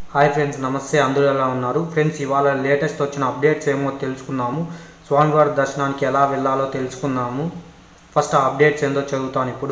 hi friends నమస్తే అందరూ ఎలా ఉన్నారు ఫ్రెండ్స్ ఇవాళ లేటెస్ట్ వచ్చిన అప్డేట్స్ ఏమో తెలుసుకుందాము స్వామివారి దర్శనానికి ఎలా వెళ్ళాలో తెలుసుకుందాము ఫస్ట్ ఆ అప్డేట్స్ ఏందో చదువుతాను ఇప్పుడు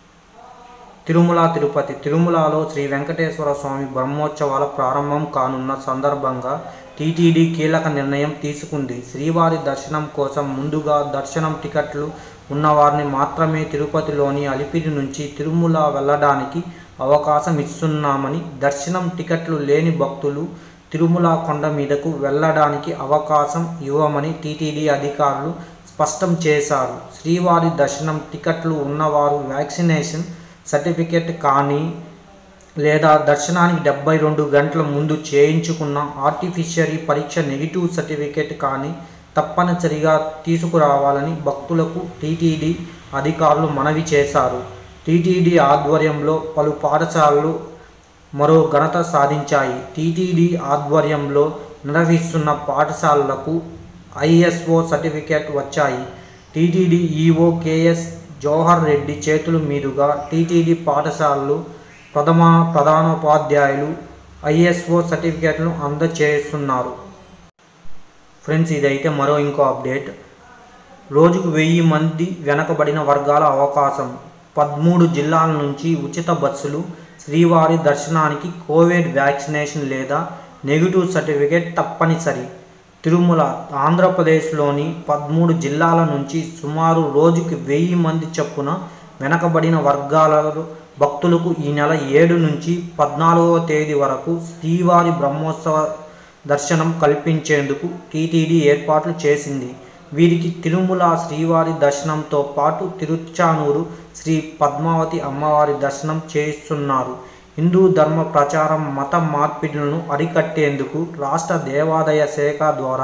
తిరుమల తిరుపతి తిరుమలలో శ్రీ వెంకటేశ్వర స్వామి బ్రహ్మోత్సవాల ప్రారంభం కానున్న సందర్భంగా టీటీడీ కీలక నిర్ణయం తీసుకుంది శ్రీవారి దర్శనం కోసం ముందుగా దర్శనం టికెట్లు ఉన్నవారిని మాత్రమే తిరుపతిలోని అలిపిరి నుంచి తిరుమల వెళ్ళడానికి అవకాశం ఇస్తున్నామని దర్శనం టికెట్లు లేని భక్తులు తిరుమల కొండ మీదకు వెళ్ళడానికి అవకాశం ఇవ్వమని టీటీడీ అధికారులు స్పష్టం చేశారు శ్రీవారి దర్శనం టికెట్లు ఉన్నవారు వ్యాక్సినేషన్ సర్టిఫికెట్ కానీ లేదా దర్శనానికి డెబ్బై రెండు గంటల ముందు చేయించుకున్న ఆర్టిఫిషియరీ పరీక్ష నెగిటివ్ సర్టిఫికెట్ కానీ తప్పనిసరిగా తీసుకురావాలని భక్తులకు టీటీడీ అధికారులు మనవి చేశారు టీటీడీ ఆధ్వర్యంలో పలు పాఠశాలలు మరో ఘనత సాధించాయి టీటీడీ ఆధ్వర్యంలో నిర్వహిస్తున్న పాఠశాలలకు ఐఎస్ఓ సర్టిఫికేట్ వచ్చాయి TTD EO K S Jawahar Reddy చేతుల మీదుగా టీటీడీ పాఠశాలలు ప్రథమ ప్రధానోపాధ్యాయులు ఐఎస్ఓ సర్టిఫికేట్లను అందజేస్తున్నారు ఫ్రెండ్స్ ఇదైతే మరో ఇంకో అప్డేట్ రోజుకు వెయ్యి మంది వెనకబడిన వర్గాల అవకాశం పదమూడు జిల్లాల నుంచి ఉచిత బస్సులు శ్రీవారి దర్శనానికి కోవిడ్ వ్యాక్సినేషన్ లేదా నెగిటివ్ సర్టిఫికేట్ తప్పనిసరి తిరుమల ఆంధ్రప్రదేశ్లోని పదమూడు జిల్లాల నుంచి సుమారు రోజుకి వెయ్యి మంది చొప్పున వెనకబడిన వర్గాల భక్తులకు ఈ నెల ఏడు నుంచి పద్నాలుగవ తేదీ వరకు శ్రీవారి బ్రహ్మోత్సవ దర్శనం కల్పించేందుకు టీటీడీ ఏర్పాట్లు చేసింది వీరికి తిరుమల శ్రీవారి దర్శనంతో పాటు తిరుచానూరు శ్రీ పద్మావతి అమ్మవారి దర్శనం చేస్తున్నారు హిందూ ధర్మ ప్రచారం మత మార్పిడులను అరికట్టేందుకు రాష్ట్ర దేవాదాయ శాఖ ద్వారా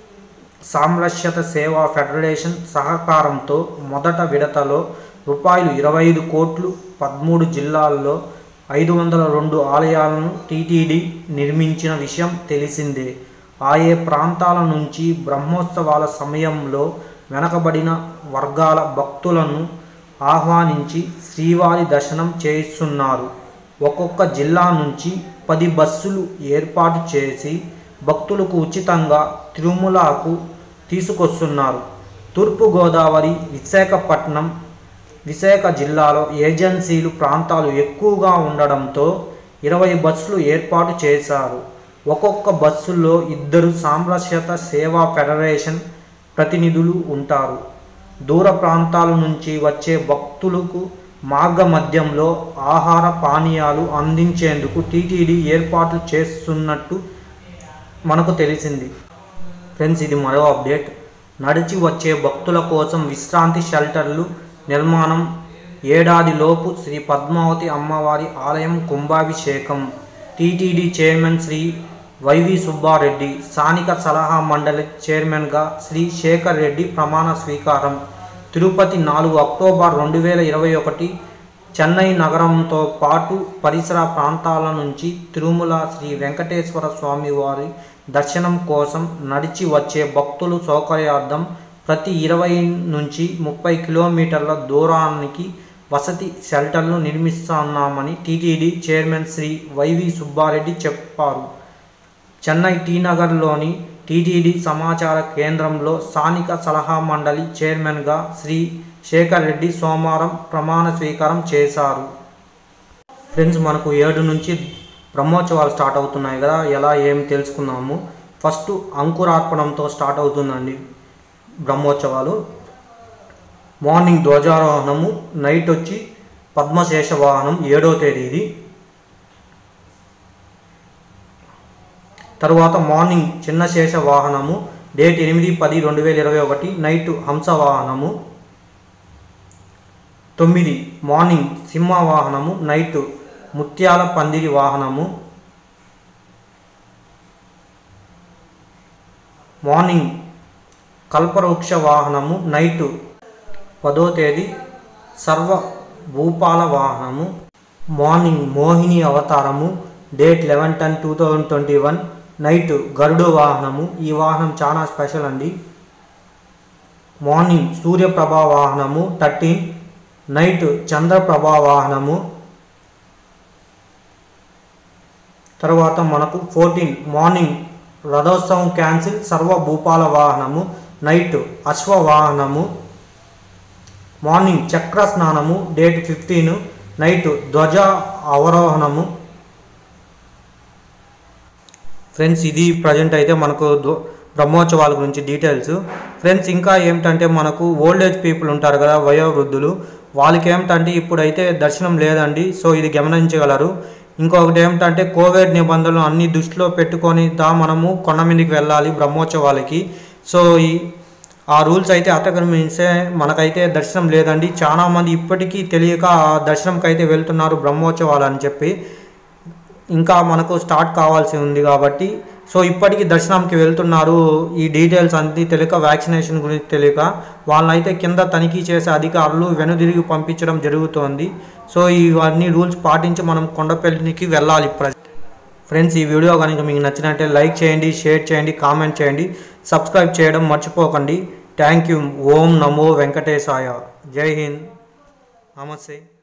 సామ్రస్యత సేవా ఫెడరేషన్ సహకారంతో మొదట విడతలో రూపాయలు ఇరవై ఐదు కోట్లు పదమూడు జిల్లాల్లో ఐదు వందల రెండు ఆలయాలను టీటీడీ నిర్మించిన విషయం తెలిసిందే ఆయే ప్రాంతాల నుంచి బ్రహ్మోత్సవాల సమయంలో వెనకబడిన వర్గాల భక్తులను ఆహ్వానించి శ్రీవారి దర్శనం చేయిస్తున్నారు ఒక్కొక్క జిల్లా నుంచి పది బస్సులు ఏర్పాటు చేసి భక్తులకు ఉచితంగా తిరుమలకు తీసుకొస్తున్నారు తూర్పుగోదావరి విశాఖపట్నం విశాఖ జిల్లాలో ఏజెన్సీలు ప్రాంతాలు ఎక్కువగా ఉండడంతో ఇరవై బస్సులు ఏర్పాటు చేశారు ఒక్కొక్క బస్సులో ఇద్దరు సామరస్యత సేవా ఫెడరేషన్ ప్రతినిధులు ఉంటారు దూర ప్రాంతాల నుంచి వచ్చే భక్తులకు మార్గ మధ్యంలో ఆహార పానీయాలు అందించేందుకు టీటీడీ ఏర్పాట్లు చేస్తున్నట్టు మనకు తెలిసింది ఫ్రెండ్స్ ఇది మరో అప్డేట్ నడిచి వచ్చే భక్తుల కోసం విశ్రాంతి షెల్టర్లు నిర్మాణం ఏడాదిలోపు శ్రీ పద్మావతి అమ్మవారి ఆలయం కుంభాభిషేకం TTD chairman Sri Y V Subbareddy స్థానిక సలహా మండలి చైర్మన్గా శ్రీ శేఖర్ రెడ్డి ప్రమాణ స్వీకారం తిరుపతి నాలుగు అక్టోబర్ రెండు వేల ఇరవై ఒకటి చెన్నై నగరంతో పాటు పరిసర ప్రాంతాల నుంచి తిరుమల శ్రీ వెంకటేశ్వర స్వామి వారి దర్శనం కోసం నడిచి వచ్చే భక్తులు సౌకర్యార్థం ప్రతి ఇరవై నుంచి ముప్పై కిలోమీటర్ల దూరానికి వసతి షెల్టర్లు నిర్మిస్తున్నామని TTD chairman Sri Y V Subbareddy చెప్పారు చెన్నై టీనగర్లోని టీటీడీ సమాచార కేంద్రంలో స్థానిక సలహా మండలి చైర్మన్గా శ్రీ శేఖర్ రెడ్డి సోమవారం ప్రమాణ స్వీకారం చేశారు ఫ్రెండ్స్ మనకు ఏడు నుంచి బ్రహ్మోత్సవాలు స్టార్ట్ అవుతున్నాయి కదా ఎలా ఏం తెలుసుకుందాము ఫస్ట్ అంకురార్పణంతో స్టార్ట్ అవుతుందండి బ్రహ్మోత్సవాలు మార్నింగ్ ధ్వజారోహణము నైట్ వచ్చి పద్మశేష వాహనం ఏడో తేదీ ఇది తరువాత మార్నింగ్ చిన్న శేష వాహనము డేట్ ఎనిమిది పది రెండు వేల ఇరవై ఒకటి నైట్ హంస వాహనము తొమ్మిది మార్నింగ్ సింహ వాహనము నైట్ ముత్యాల పందిరి వాహనము మార్నింగ్ కల్పవృక్ష వాహనము నైట్ పదో తేదీ సర్వ భూపాల వాహనము మార్నింగ్ మోహిని అవతారము date eleven ten two thousand twenty one night Garuda వాహనము ఈ వాహనం చాలా స్పెషల్ అండి మార్నింగ్ సూర్యప్రభ వాహనము థర్టీన్ నైట్ చంద్రప్రభ వాహనము తర్వాత మనకు ఫోర్టీన్ మార్నింగ్ రథోత్సవం క్యాన్సిల్ సర్వ భూపాల వాహనము నైట్ అశ్వ వాహనము మార్నింగ్ చక్ర స్నానము డేట్ ఫిఫ్టీన్ నైట్ ధ్వజ అవరోహణము ఫ్రెండ్స్ ఇది ప్రజెంట్ అయితే మనకు ధ్వ- బ్రహ్మోత్సవాల గురించి డీటెయిల్స్ ఫ్రెండ్స్ ఇంకా ఏమిటంటే మనకు ఓల్డ్ ఏజ్ పీపుల్ ఉంటారు కదా వయోవృద్ధులు వాళ్ళకి ఏమిటంటే ఇప్పుడైతే దర్శనం లేదండి సో ఇది గమనించగలరు ఇంకొకటి ఏమిటంటే కోవిడ్ నిబంధనలు అన్ని దృష్టిలో పెట్టుకొని దా మనము కొండ మీదకి వెళ్ళాలి బ్రహ్మోత్సవాలకి సో ఈ ఆ రూల్స్ అయితే అతిక్రమించే మనకైతే దర్శనం లేదండి చాలా మంది ఇప్పటికీ తెలియక ఆ దర్శనంకి అయితే వెళ్తున్నారు బ్రహ్మోత్సవాలు అని చెప్పి ఇంకా మనకు స్టార్ట్ కావాల్సి ఉంది కాబట్టి సో ఇప్పటికీ దర్శనంకి వెళ్తున్నారు ఈ డీటెయిల్స్ అన్ని తెలియక వ్యాక్సినేషన్ గురించి తెలియక వాళ్ళనైతే కింద తనిఖీ చేసే అధికారులు వెనుదిరిగి పంపించడం జరుగుతోంది సో ఇవన్నీ రూల్స్ పాటించి మనం కొండపల్లికి వెళ్ళాలి ప్ర ఫ్రెండ్స్ ఈ వీడియో కనుక మీకు నచ్చినట్టే లైక్ చేయండి షేర్ చేయండి కామెంట్ చేయండి సబ్స్క్రైబ్ చేయడం మర్చిపోకండి థ్యాంక్ యూ ఓం నమో వెంకటేశాయ జై హింద్ నమస్తే